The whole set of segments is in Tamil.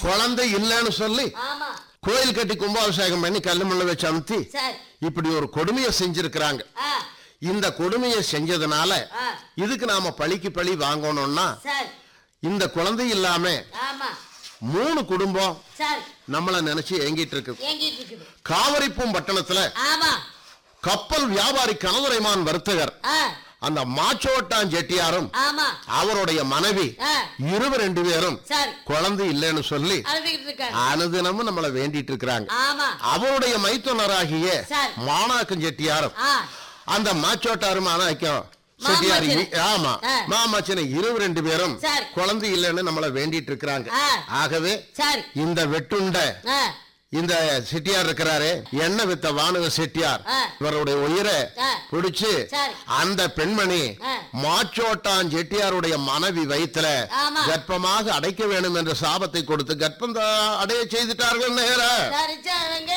குழந்தை இல்லைன்னு சொல்லி ஆமா கோயில் கட்டி கும்பாபிஷேகம் பண்ணி கல்லு மண்ண வச்சு அமுத்தி சரி இப்படி ஒரு கொடுமையை செஞ்சிருக்கிறாங்க ஆ இந்த கொடுமையை செஞ்சதுனால ஆ இதுக்கு நாம பழிக்கு பழி வாங்கணும்னா சரி இந்த குழந்தை இல்லாம ஆமா மூணு குடும்பம் சரி நம்மள நினைச்சு ஏங்கிட்டு இருக்கு ஏங்கிட்டு இருக்குது காவிரிப்பூம் பட்டணத்துல ஆமா கப்பல் வியாபாரி கனதுரைமான் வர்த்தகர் ஆ அந்த மாச்சோட்டான் செட்டியாரும் ஆமா அவருடைய மனைவி ஆ இருவர் ரெண்டு பேரும் சரி குழந்தை இல்லைன்னு சொல்லி அழுதுகிட்டு இருக்காங்க அனுதினமும் நம்மள வேண்டிட்டு இருக்கிறாங்க ஆமா அவருடைய மைத்துனராகிய சரி. மாணாக்கம் செட்டியாரும் ஆ அந்த மாச்சோட்டாரும் மாணாக்கம் செட்டியார் மாமாச்சனை. இ- ஆமா ஆ. மாமாச்சனை இருவர் ரெண்டு பேரும் சரி. குழந்தை இல்லைன்னு நம்மள வேண்டிட்டு இருக்கிறாங்க ஆ. ஆகவே சரி இந்த வெட்டுண்ட ஆ இந்த செட்டியார் இருக்கிறாரு எண்ணெய் வித்த வானக செட்டியார் ஆ. இவருடைய உயிரை ஆ. பிடிச்சு சரி. அந்த பெண்மணி ஆ. மாச்சோட்டான் செட்டியாருடைய மனைவி வயித்துல ஆமா. கர்ப்பமாக அடைக்க வேண்டும் என்ற சாபத்தை கொடுத்து கர்ப்பம் தா- அடைய செய்துட்டார்கள் நேர சரி சரிங்க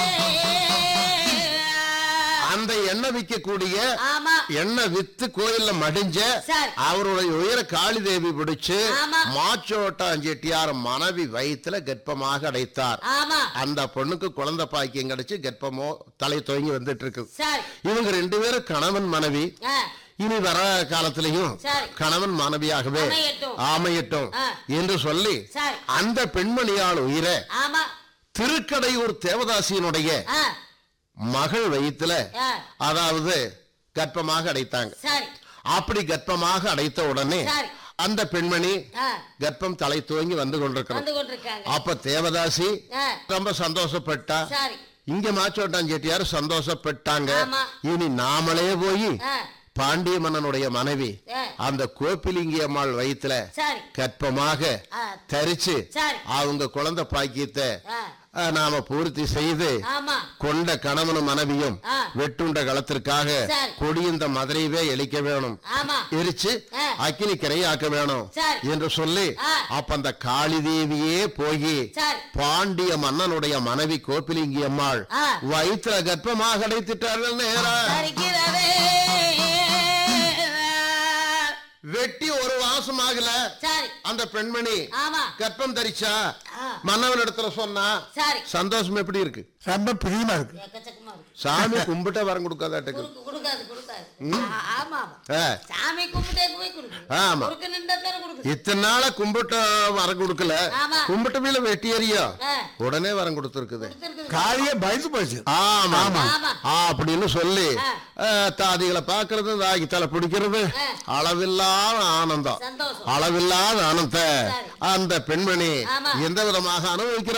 அந்த எண்ணெய் விற்கக்கூடிய ஆமா எண்ணெய் வித்து கோயில்ல மடிஞ்ச சரி. அவருடைய உயிரை காளி தேவி பிடிச்சு ஆமா. மாச்சோட்டான் செட்டியார் மனைவி வயித்துல கர்ப்பமாக அடைத்தார் ஆமா அந்த பொண்ணுக்கு குழந்தை பாக்கியம் கிடைச்சு கர்ப்பமோ தலை துவங்கி வந்துட்டு இருக்கு சரி இவங்க ரெண்டு பேரும் கணவன் மனைவி ஆ இனி வர காலத்திலையும் சரி. கணவன் மனைவியாகவே அமையட்டும். அமையட்டும் ஆ. என்று சொல்லி சரி அந்த பெண்மணியால் உயிரை ஆமா திருக்கடையூர் தேவதாசியினுடைய ஆ மகள் வயித்துல ஆ அதாவது கர்ப்பமாக அடைத்தாங்க சரி அப்படி கர்ப்பமாக அடைத்த உடனே சரி. அந்த பெண்மணி ஆ கர்ப்பம் தலை துவங்கி வந்து கொண்டிருக்கிறது வந்து கொண்டிருக்காங்க அப்ப தேவதாசி ஆ ரொம்ப சந்தோஷப்பட்டா சரி இங்க மாச்சோட்டான் செட்டியார் சந்தோஷப்பட்டாங்க ஆமா. இனி நாமளே போய் ஆ பாண்டிய மன்னனுடைய மனைவி ஆ அந்த கோப்பிலிங்கி அம்மாள் வயித்துல சரி கர்ப்பமாக ஆ தரிச்சு சரி அவங்க குழந்தை பாக்கியத்தை ஆ அஹ், நாம பூர்த்தி செய்து ஆமா கொண்ட கணவனும் மனைவியும் ஆ. வெட்டுண்ட களத்திற்காக சரி. கொடியந்த மதுரையவே எலிக்க வேணும் ஆமா எரிச்சு ஆ. அக்கினி கரையாக்க வேணும் சரி. என்று சொல்லி ஆ. அப்ப அந்த காளி தேவியே போய் சரி பாண்டிய மன்னனுடைய மனைவி கோப்பிலிங்கி அம்மாள் ஆ. வயிற்றுல கர்ப்பமாக அடைத்துட்டார்கள் நேரா சரிக்கிறதே வெட்டி ஒரு மாசம் ஆகல சரி அந்த பெண்மணி ஆமா கர்ப்பம் தரிச்சா ஆ மன்னவன் இடத்துல சொன்னா சரி சந்தோஷம் எப்படி இருக்கு ரொம்ப பிரியமா இருக்கு எக்கச்சக்கமா இருக்கு சாமி கும்பிட்டா வரம் கொடுக்காதாட்டுக்கு குறுக்கு கொடுக்காது கொடுக்காது ஆ, ஆமா ஆமா ஆ, சாமி கும்பிட்டே போய் கொடுக்கு ஆமா. குறுக்கு நின்றா தானே கொடுக்குது இத்தனை நாளா கும்பிட்ட வரம் கொடுக்கல ஆமா. கும்பிட்ட மேல வெட்டி எறியா ஆ, உடனே வரம் கொடுத்துருக்குது கொடுத்திருக்குது. காரியே பயந்து போச்சு ஆமா ஆமா. ஆ, அப்படின்னு சொல்லி ஆ. ஆ, தாதிகளை பாக்குறது தாகி தலை பிடிக்கிறது ஆ. அளவில்லாத ஆனந்தம் சந்தோஷம் அளவில்லாத ஆனந்தத்தை சரி. அந்த பெண்மணி ஆமா. எந்த விதமாக அனுபவிக்கிறார்